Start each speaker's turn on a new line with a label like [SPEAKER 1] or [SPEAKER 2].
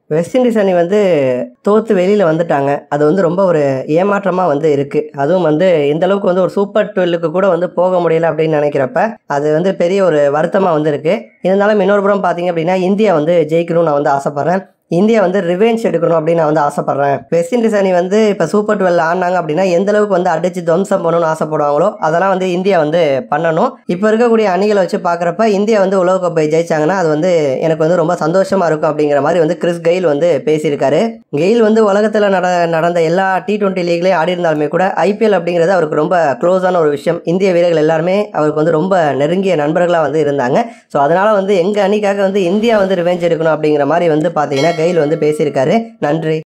[SPEAKER 1] west Indies அணி வந்து தோற்று வெளியில் வந்துட்டாங்க அது வந்து ரொம்ப ஒரு ஏமாற்றமாக வந்து இருக்குது அதுவும் வந்து இந்த அளவுக்கு வந்து ஒரு சூப்பர் டுவெல்லுக்கு கூட வந்து போக முடியல அப்படின்னு நினைக்கிறப்ப அது வந்து பெரிய ஒரு வருத்தமாக வந்து இருக்குது இருந்தாலும் இன்னொரு புறம் பார்த்தீங்க அப்படின்னா இந்தியா வந்து ஜெயிக்கணும்னு நான் வந்து ஆசைப்பட்றேன் இந்தியா வந்து ரிவெஞ்ச் எடுக்கணும் அப்படின்னு நான் வந்து ஆசைப்பட்றேன் வெஸ்ட் இண்டீஸ் அணி வந்து இப்போ சூப்பர் டுவெல் ஆடினாங்க அப்படின்னா எந்த அளவுக்கு வந்து அடிச்சு துவம்சம் பண்ணணும்னு ஆசைப்படுவாங்களோ அதெல்லாம் வந்து இந்தியா வந்து பண்ணணும் இப்போ இருக்கக்கூடிய அணிகளை வச்சு பார்க்குறப்ப இந்தியா வந்து உலகக்கோப்பை ஜெயிச்சாங்கன்னா அது வந்து எனக்கு வந்து ரொம்ப சந்தோஷமா இருக்கும் அப்படிங்கிற மாதிரி வந்து கிறிஸ் கெயில் வந்து பேசியிருக்காரு கெயில் வந்து உலகத்தில் நட நடந்த எல்லா டி டுவெண்ட்டி லீக்லேயும் ஆடி இருந்தாலுமே கூட ஐபிஎல் அப்படிங்கிறது அவருக்கு ரொம்ப க்ளோஸான ஒரு விஷயம் இந்திய வீரர்கள் எல்லாருமே அவருக்கு வந்து ரொம்ப நெருங்கிய நண்பர்களாக வந்து இருந்தாங்க ஸோ அதனால் வந்து எங்கள் அணிக்காக வந்து இந்தியா வந்து ரிவெஞ்ச் எடுக்கணும் அப்படிங்கிற மாதிரி வந்து பார்த்தீங்கன்னா கெயில் வந்து பேசியிருக்காரு நன்றி